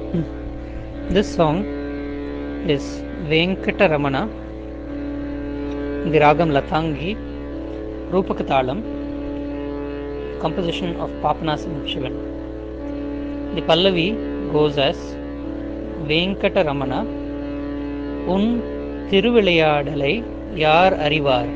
This song is Venkata Ramana, the Ragam Latangi, Rupakatalam, composition of Papanasam Shivan. The Pallavi goes as Venkata Ramana, உன் திருவிளையாடலை யார் அறிவார்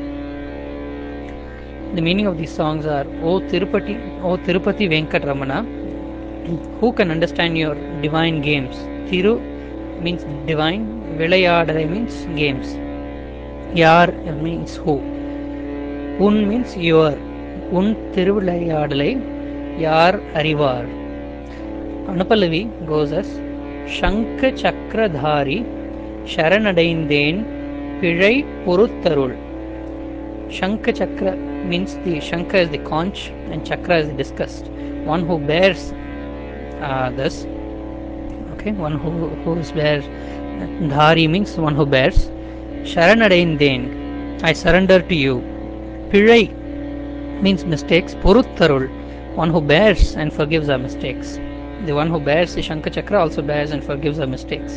The meaning of these songs are O Tirupati, O Tirupati Venkat Ramana, who can understand your divine games? Thiru means divine, Vilayadalai means games. Yar means who. Un means your. உன் திருவிளையாடலை யார் அறிவார் அனுபல்லவி கோஸ் as சங்க சக்கரதாரி சரணடைந்தேன் பிழை பொறுத்தருள் Shankha Chakra means the Shankha is the conch and Chakra is the discus. One who bears uh, this, okay, one who who is bears. Dhari means one who bears. Sharanadain I surrender to you. Pizhai means mistakes. Puruttarul, one who bears and forgives our mistakes. The one who bears the Shankha Chakra also bears and forgives our mistakes.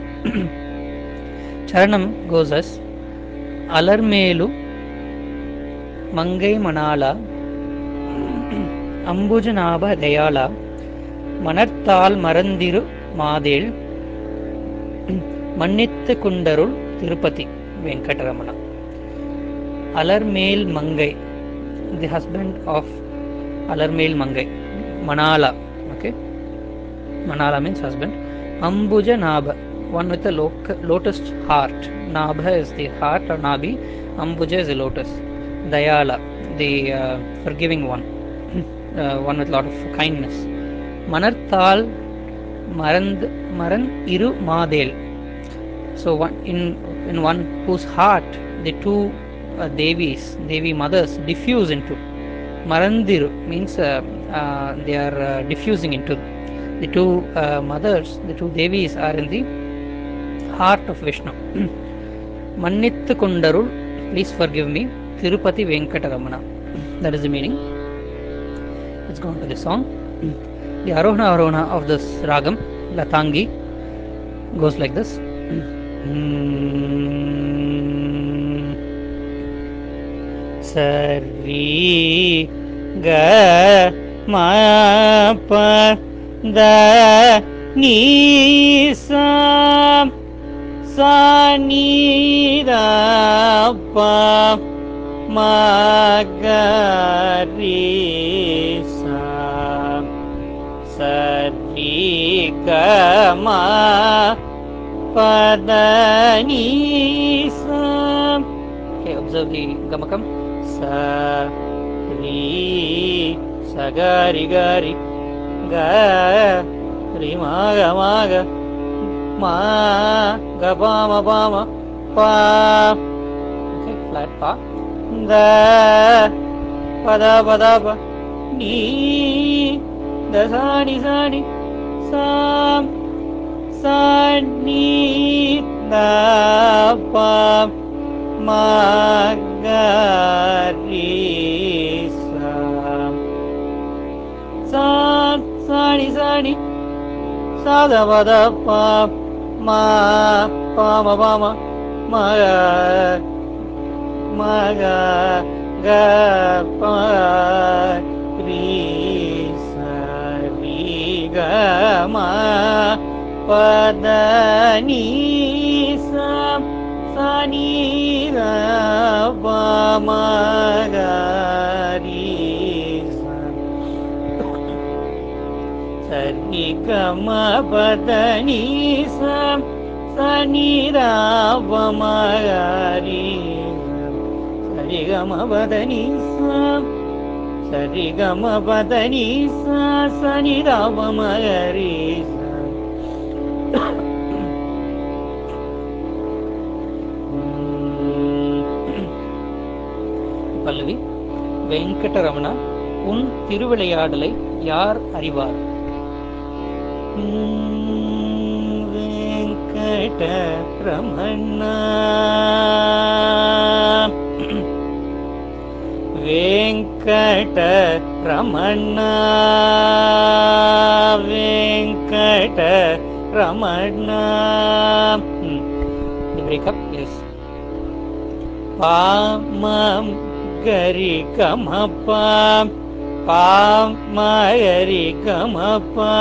Charanam goes as Alarmelu மங்கை மணாலா அம்புஜநாப தயாளா மணர்த்தால் மறந்திரு மாதேள் மன்னித்து குண்டருள் திருப்பதி வெங்கடரமணா அலர்மேல் மங்கை தி husband of Alarmel Mangai மணாலா okay மணாலா means husband அம்புஜ நாப one with a lotus heart nabha is the heart or nabi ambuja is a lotus Dayala, the uh, forgiving one, uh, one with a lot of kindness. Manarthal Marand Maran Iru Madel. So one in in one whose heart the two uh, Devis, Devi mothers, diffuse into. Marandiru means uh, uh, they are uh, diffusing into. The two uh, mothers, the two Devis, are in the heart of Vishnu. Mannittu Kundarul, please forgive me. Tirupati Venkataramana. That is the meaning. Let's go on to the song. The Arohana Arohana of this Ragam, Latangi, goes like this. Sari ga ma pa da ni sa sa ni da pa magarisa sarigama padanisa okay observe the gamakam sa ri sagari gari ga ri maga maga ma ga pama pama pa okay flat pa da pada pada pa ni da sa ni sa ni sa sa ni da pa ma ga ri sa sa sa ni sa ni sa da pa da pa ma pa ma pa ma ma ga maga ga pa ri sa ri ga ma pa da ni sa sa ni ra pa ma ga ri sa sa ri ga ma pa da ni sa sa ni ra pa ma ga ri சரிகம பதனி சரிகம பதனி சனி ராமமகரி பல்லவி வெங்கடரமணா உன் திருவிளையாடலை யார் அறிவார் Venkata Ramana Venkata Ramana Venkata Ramana. Hmm. The breakup is Pamam Gari Gamapa Pamagari Gamapa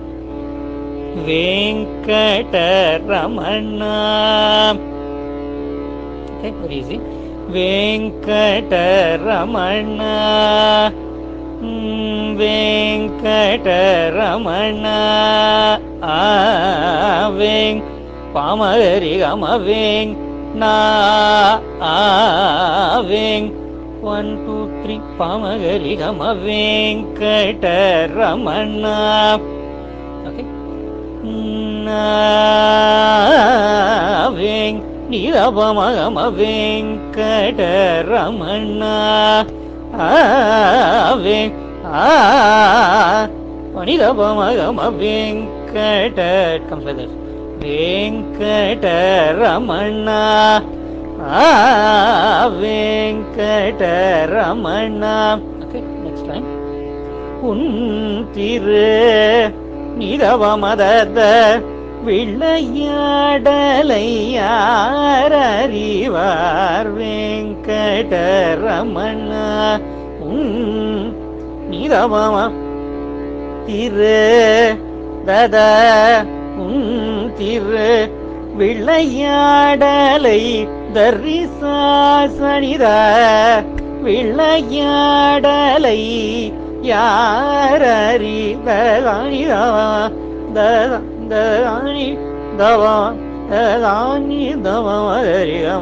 Venkataramana. Okay, very easy. Venkataramana. Mm, Venkataramana. Ah, Venk. Pamagari Gama Venk. Na. Ah, Venk. One, two, three. Pamagari Gama Venkataramana. Okay. Naveng Nirabamagama Venkataramana Aveng Nirabamagama Venkata it comes like this Venkataramana Venkataramana Okay, next line உன் திரு நிரவமதத விளையாடலை யாரறிவார் வெங்கடரமண உன் நிரவம திரு தத உன் திரு விளையாடலை தரிசாசனித விளையாடலை யாரறிவதானி தவானி தவா ததானி தவமகரிகம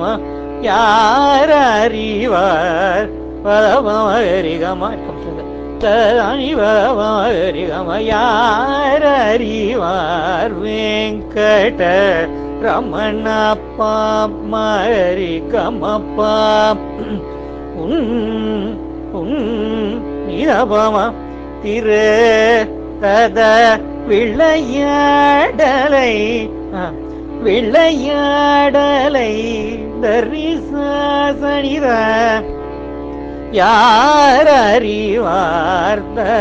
யாரறிவார் பதமகரிகம ததானி பதமகரிகம யாரறிவார் வெங்கட ரமணப்பா மகரிகமப்பா உன் உன் நிரபம திரு தத விளையாடலை ஆ, விளையாடலை தரிசனித யார் அறிவார்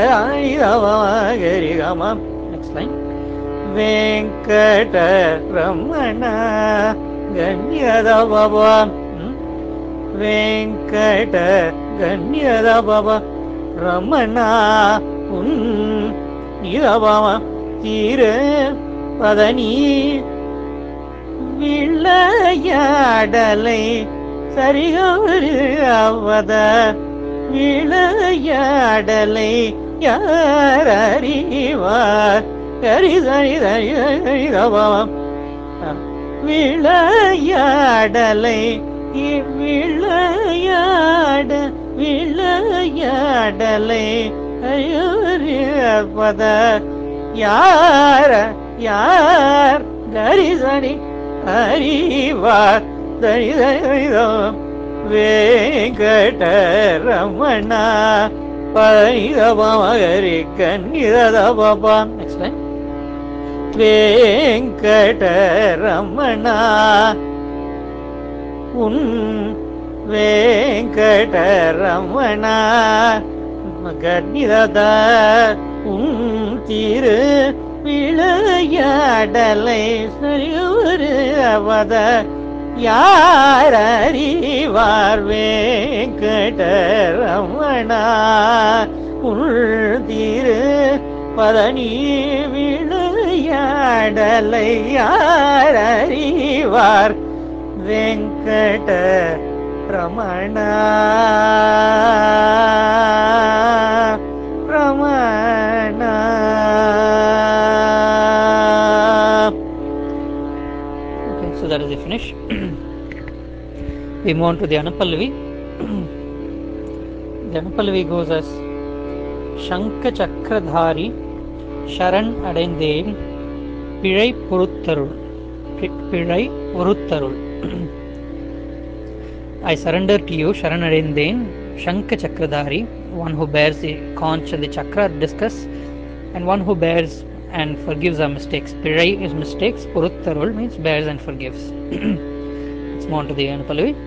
தரிகமம் நெக்ஸ்ட் லைன் வெங்கட ரமண கண்யத பவா வெங்கட கண்யத பவ ரமணா உன் நிரபம தீர பதனி விளையாடலை சரிகவத விளையாடலை யார் அறிவார் சரி சரி சரி சரி கபம் விளையாடலை விளையாட விளையாடலை அறிவத யார யார் தரிசனி அறிவார் தனி தனிதம் வேங்கட ரமணா பரிதபமகரி கன்னிதபா நெக்ஸ்ட் லைன் வேங்கட ரமணா உன் வெங்கட ரமணா கண்ணிரத உன் திரு விளையாடலை சரியொரு அவத யார் அறிவார் வெங்கட ரமணா உள் திரு பதனி விளையாடலை யார் அறிவார் Venkata Ramana Ramana Okay, so that is the finish. we move on to the Anupallavi. the Anupallavi goes as Shanka Chakradhari Sharan அடைந்தேன் பிழை பொறுத்தருள் பி- பிழை பொறுத்தருள் I surrender to you, Sharanarindin, Shanka Chakradhari, one who bears the conch and the chakra discus, and one who bears and forgives our mistakes. Pirai is mistakes, Puruttarul means bears and forgives. Let's move on to the Anupallavi.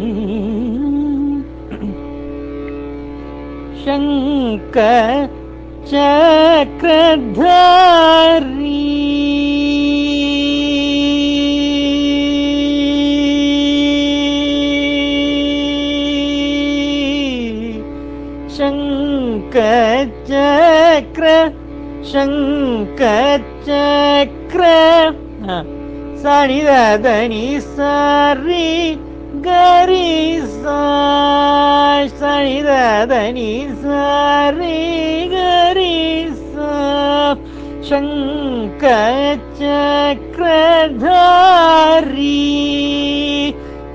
ಶಂಕ शङ्कचक्र शङ्कचक्र सणिदनि सारि गरि सा सणिदनि सारि गरि सा शङ्कचक्रधारी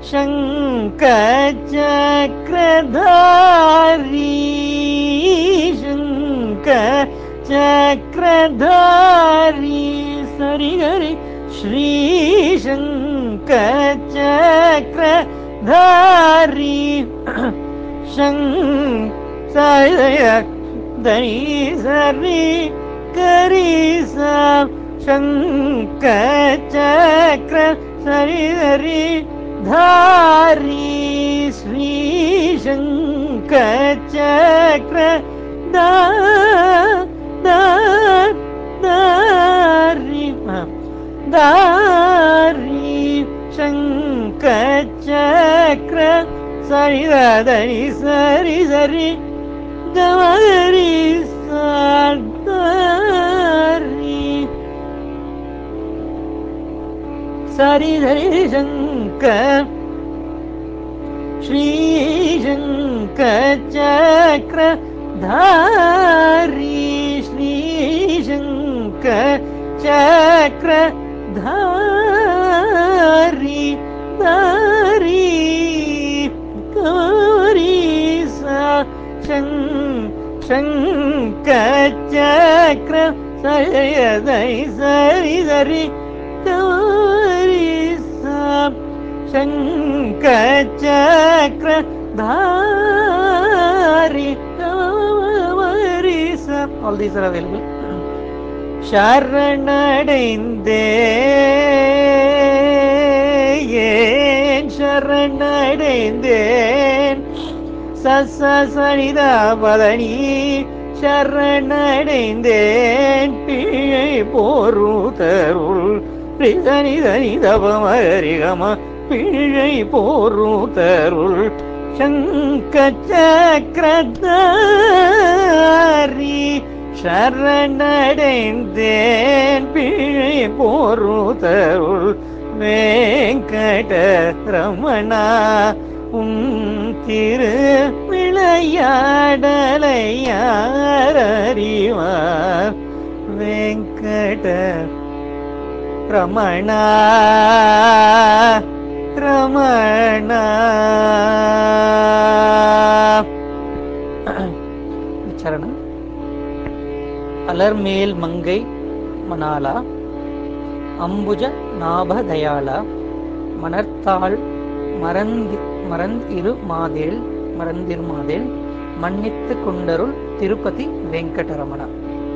शङ्कचक्रधारी शङ्क चक्रधारी सरि गरि श्री शङ्कचक्रधारी शङ्कय धनी सरि करि सा शङ्कचक्र सरि हरि धारी श्री शङ्कचक्र दा दा दारी दारी शङ्कचक्र सरि दरि सरि सरि गमरि सारी सरि धरि शङ्कर श्रीशङ्कचक्र धारी श्रीशङ्क चक्र धारी धारी गौरी सा शङ् शङ्कचक्र सरि सरि सरि गौरी सा शङ्कचक्र धारी गौरी सा all these are available சரணடைந்தே ஏன் சரணடைந்தேன் சச சனிதா பதனி சரணடைந்தேன் பிழை போருதருள் ரிதனிதனி தபமரிகம பிழை போருதருள் சங்க சக்கரதாரி சரணடைந்தேன் பிழை போருதருள் வேங்கட ரமணா உன் திரு விளையாடலை யார் அறிவார் வெங்கட ரமணா ரமணா சரணம் அலர்மேல் மங்கை மணாலா அம்புஜ நாபதயாளா மணர்த்தாள் மறந்தி மறந்திரு மாதேள் மறந்திரு மாதேள் மன்னித்து கொண்டருள் திருப்பதி வெங்கடரமணா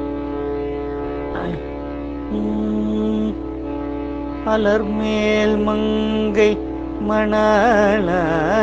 உம், அலர்மேல் மங்கை மணாலா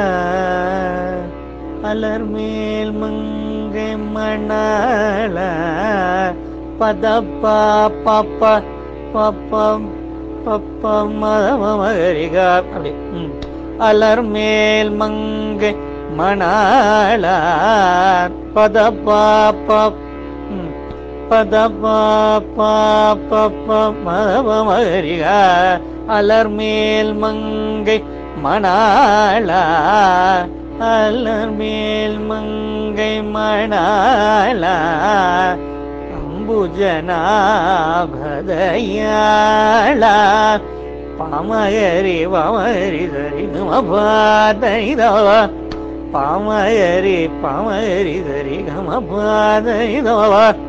அலர்மேல் மங்கை மணாலா பதப்பா பாப்பா பாப்பம் பப்பம் மதமரிகா அப்படி ம். அலர்மேல் மங்கை மணாலா பதப்பா பாப் ம். பதப்பா பாப்ப மதமரிகா அலர்மேல் மங்கை மணாலா அலர்மேல் மங்கை மணாலா அம்புஜனாபதயாளா பாமயரி பாமரி தரி நமபாதனிதவ பாமயரி பாமரி தரி கமபாதனிதவ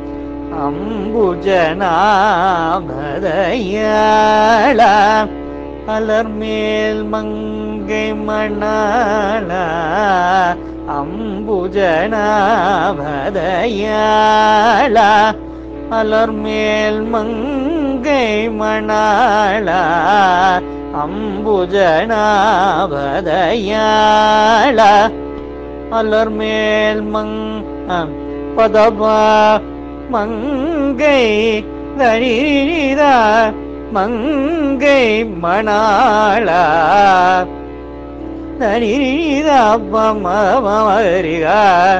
அம்புஜனாபதயாளா அலர்மேல் மங்கை மணாலா அம்புஜனாபதயாளா அலர்மேல் மங்கை மணாளா அம்புஜனாபதயாளா அலர்மேல் மங் ஆ, பதபா மங்கை தனிதா மங்கை மணாளா தனிதரிக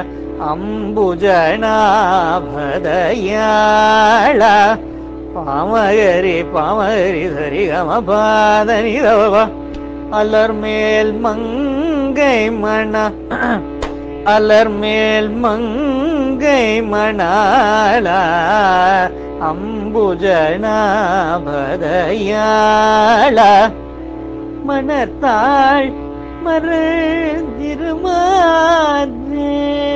அம்புஜனாபதயாள பாமகரி பாமகரி சரிகம பாதனிதவ அலர் மேல் மங்கை மண அலர் மேல் மங்கை மணாள அம்புஜனாபதயாள மனத்தாள் மறந்திருமாதே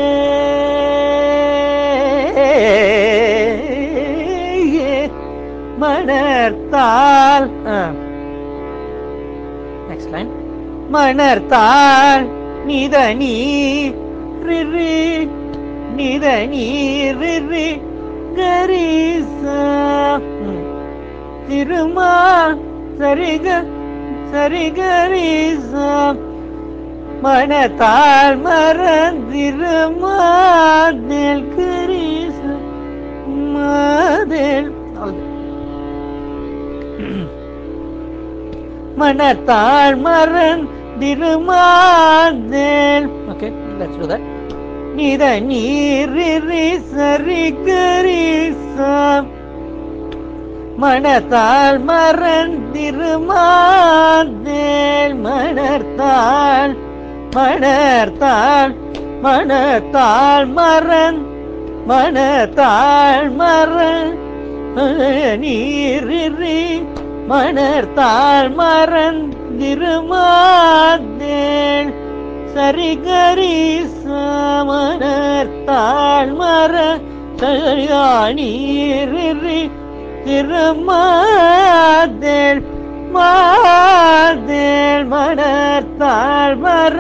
மணர்த்தாள் நெக்ஸ்ட் லைன் மணர்த்தாள் நித நீரி நித நீரி கரிசா திருமா சரிக சரிகரிசா மனத்தால் மறந்திருமாதேல் கரிச மாதேல் மனத்தால் மறந்திருமாதேல் ஓகே லெட்ஸ் டு தட் நித நீரி சரிகரிசா மனத்தால் மறந்திருமாதேல் மணர்த்தாள் மணர்த்தாள் மணத்தாள் மறன் மணத்தாள் மறன் நீரிரி மணர்த்தாள் மறந்திருமாதேல் சரிகரி சமணர்த்தாள் மர நீரிரி திருமாதேல் மாதேல் மணர்த்தாள்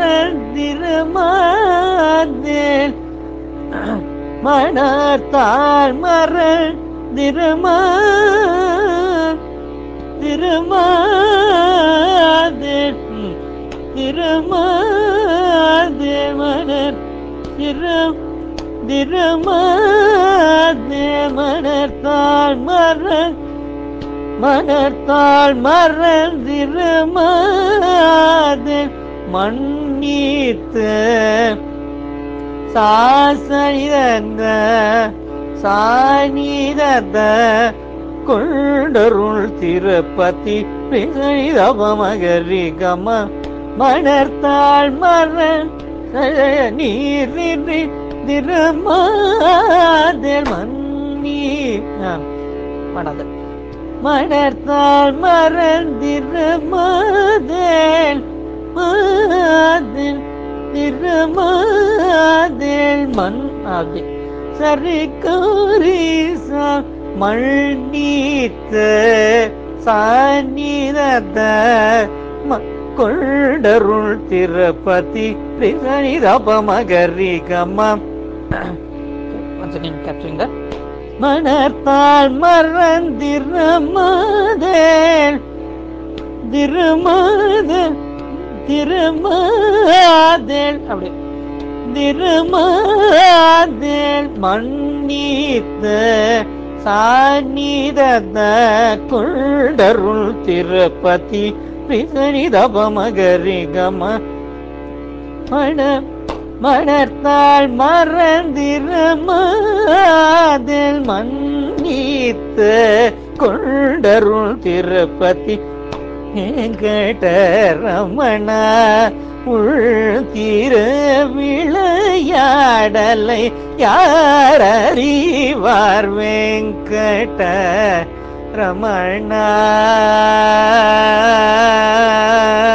மறந்திருமாதேல் மணத்தாள் மறந்திருமா திருமாதேல் திருமாதே மணர் திரு திருமாதே மணர்த்தாள் மற மணர்த்தாள் மறந்திருமாதே மண்ணீத்து சாசனித சானித கொண்டருள் திருப்பதி பிசைதபமகரி கம மணர்த்தாள் மர நீர் நின்றி திருமாதேல் மன்னி பண்ணாது மணர்த்தாள் மறந்திருமாதேல் மாதேல் திருமாதேல் மண் அப்படி சரி கௌரிசா மண்ணீத்த சாநித கொண்டருள் Tirupati ரிசனிதபமகரி கமம் once again capturing that மணத்தாள் மறந்திருமாதேல் திருமாதேல் திருமாதேல் அப்படி திருமாதேல் மண்ணீத்த சாநித கொண்டருள் திருப்பதி ரிசனிதபமகரி கம மண மணர்த்தாள் மறந்திருமாதேல் மன்னீத்த கொண்டருள் திருப்பதி வெங்கடரமண உள் திரு விளையாடலை யார் அறிவார் வெங்கட ரமணா